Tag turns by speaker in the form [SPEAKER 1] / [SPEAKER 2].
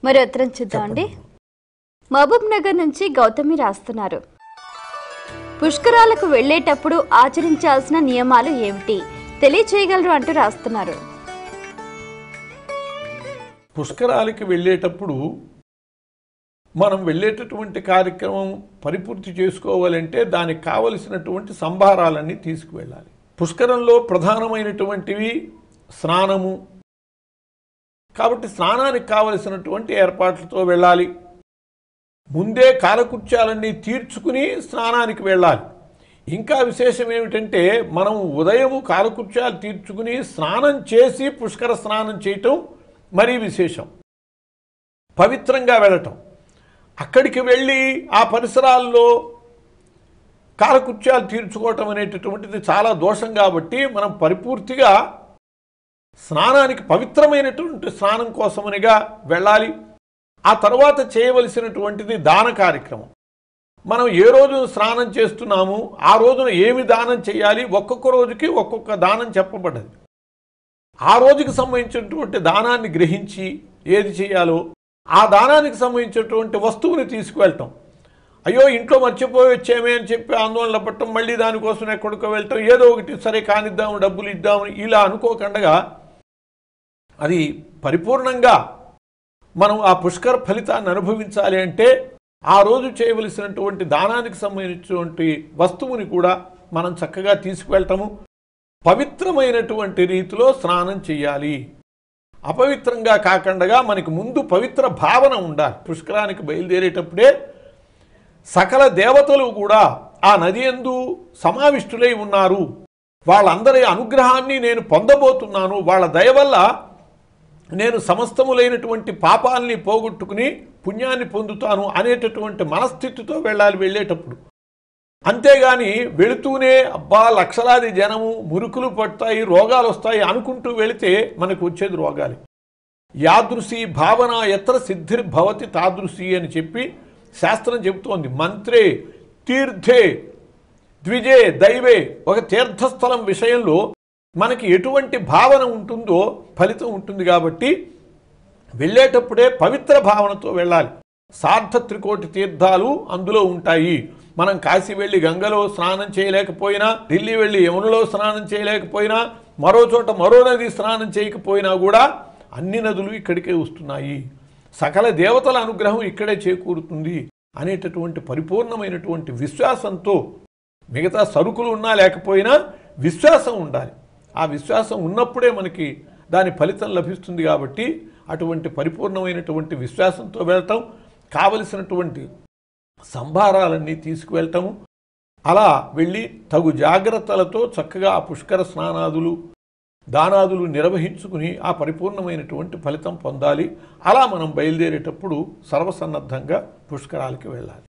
[SPEAKER 1] మరి ఉత్తరం చూద్దామండి మహబూబ్ నగర్ నుంచి గౌతమి రాస్తున్నారు పుష్కరాలకు వెళ్ళేటప్పుడు ఆచరించాల్సిన నియమాలు ఏమిటి తెలియచేయగలరు అంటూ రాస్తున్నారు
[SPEAKER 2] పుష్కరాలకి వెళ్ళేటప్పుడు మనం వెళ్ళేటటువంటి కార్యక్రమం పరిపూర్తి చేసుకోవాలంటే దానికి కావలసినటువంటి సంభారాలన్నీ తీసుకువెళ్ళాలి పుష్కరంలో ప్రధానమైనటువంటివి స్నానము కాబట్టి స్నానానికి కావలసినటువంటి ఏర్పాట్లతో వెళ్ళాలి ముందే కాలకృత్యాలన్నీ తీర్చుకుని స్నానానికి వెళ్ళాలి ఇంకా విశేషం ఏమిటంటే మనం ఉదయము కాలకృత్యాలు తీర్చుకుని స్నానం చేసి పుష్కర స్నానం చేయటం మరీ విశేషం పవిత్రంగా వెళ్ళటం అక్కడికి వెళ్ళి ఆ పరిసరాల్లో కాలకృత్యాలు తీర్చుకోవటం అనేటటువంటిది చాలా దోషం కాబట్టి మనం పరిపూర్తిగా స్నానానికి పవిత్రమైనటువంటి స్నానం కోసమనిగా వెళ్ళాలి ఆ తర్వాత చేయవలసినటువంటిది దాన కార్యక్రమం మనం ఏ రోజు స్నానం చేస్తున్నాము ఆ రోజున ఏమి దానం చేయాలి ఒక్కొక్క రోజుకి ఒక్కొక్క దానం చెప్పబడ్డది ఆ రోజుకి సంబంధించినటువంటి దానాన్ని గ్రహించి ఏది చేయాలో ఆ దానానికి సంబంధించినటువంటి వస్తువుని తీసుకువెళ్ళటం అయ్యో ఇంట్లో మర్చిపోయి వచ్చామే అని చెప్పి ఆందోళన పట్టడం మళ్ళీ దానికోసం ఎక్కడికో వెళ్ళటం ఏదో ఒకటి సరే కానిద్దాము డబ్బులు ఇద్దాము ఇలా అనుకోకుండా అది పరిపూర్ణంగా మనం ఆ పుష్కర ఫలితాన్ని అనుభవించాలి అంటే ఆ రోజు చేయవలసినటువంటి దానానికి సంబంధించినటువంటి వస్తువుని కూడా మనం చక్కగా తీసుకువెళ్ళటము పవిత్రమైనటువంటి రీతిలో స్నానం చేయాలి అపవిత్రంగా కాకుండా మనకి ముందు పవిత్ర భావన ఉండాలి పుష్కరానికి బయలుదేరేటప్పుడే సకల దేవతలు కూడా ఆ నది ఎందు సమావిష్టులై ఉన్నారు వాళ్ళందరి అనుగ్రహాన్ని నేను పొందబోతున్నాను వాళ్ళ దయ వల్ల నేను సమస్తములైనటువంటి పాపాలని పోగొట్టుకుని పుణ్యాన్ని పొందుతాను అనేటటువంటి మనస్థితితో వెళ్ళాలి వెళ్ళేటప్పుడు అంతేగాని వెళుతూనే అబ్బా లక్షలాది జనము మురుకులు పడతాయి రోగాలు వస్తాయి అనుకుంటూ వెళితే మనకు వచ్చేది రోగాలు యాదృశి భావన ఎత్ర సిద్ధిర్భవతి తాదృశి అని చెప్పి శాస్త్రం చెబుతోంది మంత్రే తీర్థే ద్విజే దైవే ఒక తీర్థస్థలం విషయంలో మనకి ఎటువంటి భావన ఉంటుందో ఫలితం ఉంటుంది కాబట్టి వెళ్ళేటప్పుడే పవిత్ర భావనతో వెళ్ళాలి సార్థ త్రికోటి తీర్థాలు అందులో ఉంటాయి మనం కాశీ వెళ్ళి గంగలో స్నానం చేయలేకపోయినా ఢిల్లీ వెళ్ళి యమునలో స్నానం చేయలేకపోయినా మరో చోట మరో నది స్నానం చేయకపోయినా కూడా అన్ని నదులు ఇక్కడికే వస్తున్నాయి సకల దేవతల అనుగ్రహం ఇక్కడే చేకూరుతుంది అనేటటువంటి పరిపూర్ణమైనటువంటి విశ్వాసంతో మిగతా సరుకులు ఉన్నా లేకపోయినా విశ్వాసం ఉండాలి ఆ విశ్వాసం ఉన్నప్పుడే మనకి దాని ఫలితం లభిస్తుంది కాబట్టి అటువంటి పరిపూర్ణమైనటువంటి విశ్వాసంతో వెళ్తాం కావలసినటువంటి సంభారాలన్నీ తీసుకువెళ్ళటము అలా వెళ్ళి తగు జాగ్రత్తలతో చక్కగా ఆ పుష్కర స్నానాదులు దానాదులు నిర్వహించుకుని ఆ పరిపూర్ణమైనటువంటి ఫలితం పొందాలి అలా మనం బయలుదేరేటప్పుడు సర్వసన్నద్ధంగా పుష్కరాలకి వెళ్ళాలి